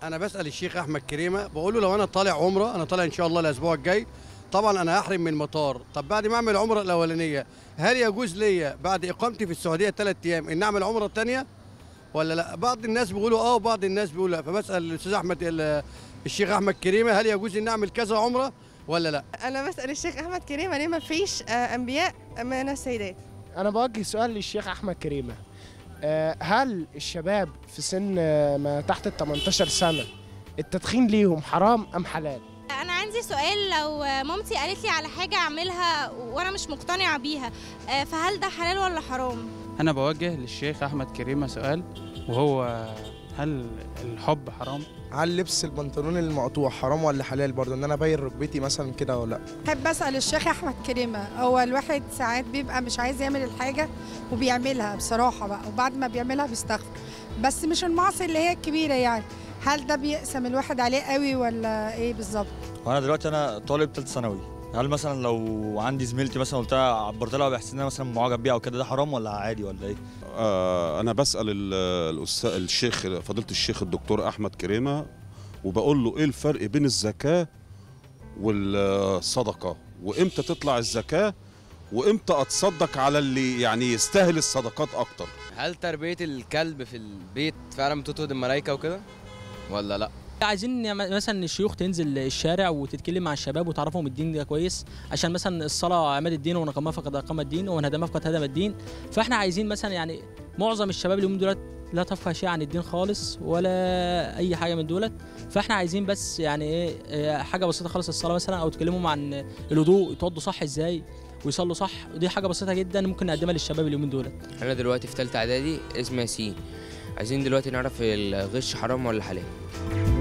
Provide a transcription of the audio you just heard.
انا بسال الشيخ احمد كريمه بقول له لو انا طالع عمره انا طالع ان شاء الله الاسبوع الجاي طبعا انا هحرم من المطار طب بعد ما اعمل العمره الاولانيه هل يجوز ليا بعد اقامتي في السعوديه ثلاث ايام ان اعمل عمره ثانيه ولا لا بعض الناس بيقولوا اه وبعض الناس بيقولوا لا فبسال الاستاذ احمد ال- الشيخ احمد كريمه هل يجوز ان اعمل كذا عمره ولا لا انا بسال الشيخ احمد كريمه ليه ما فيش آه، انبياء من السيدات انا بوجه سؤال للشيخ احمد كريمه آه، هل الشباب في سن آه، ما تحت ال 18 سنه التدخين ليهم حرام ام حلال انا عندي سؤال لو مامتي قالت لي على حاجه اعملها وانا مش مقتنعه بيها آه، فهل ده حلال ولا حرام أنا بوجه للشيخ أحمد كريمة سؤال وهو هل الحب حرام؟ هل لبس البنطلون المقطوع حرام ولا حلال برضه ان انا ابين ركبتي مثلا كده ولا لا بحب اسال الشيخ احمد كريمه هو الواحد ساعات بيبقى مش عايز يعمل الحاجه وبيعملها بصراحه بقى وبعد ما بيعملها بيستغفر بس مش المعصيه اللي هي الكبيره يعني هل ده بيقسم الواحد عليه قوي ولا ايه بالظبط وانا دلوقتي انا طالب ثالث ثانوي هل مثلا لو عندي زميلتي مثلا قلتها عبرت لها بحس ان انا مثلا معجب بيها او كده ده حرام ولا عادي ولا ايه؟ آه، أنا بسأل ال- الأستاذ الشيخ فضيلة الشيخ الدكتور أحمد كريمة وبقول له إيه الفرق بين الزكاة والصدقة وإمتى تطلع الزكاة وإمتى أتصدق على اللي يعني يستاهل الصدقات أكتر هل تربية الكلب في البيت فعلا بتطرد الملائكة وكده ولا لا؟ عايزين مثلا الشيوخ تنزل الشارع وتتكلم مع الشباب وتعرفهم الدين ده كويس عشان مثلا الصلاه عماد الدين ومن اقامها فقد اقام الدين ومن هدمها فقد هدم الدين فاحنا عايزين مثلا يعني معظم الشباب اليومين دولت لا تفقه شيء عن الدين خالص ولا اي حاجه من دولت فاحنا عايزين بس يعني ايه إيه، حاجه بسيطه خالص الصلاه مثلا او تكلمهم عن الوضوء يتوضوا صح ازاي ويصلوا صح ودي حاجه بسيطه جدا ممكن نقدمها للشباب اليومين دولت أنا دلوقتي في تالتة إعدادي اسمي ياسين عايزين دلوقتي نعرف الغش حرام ولا حلال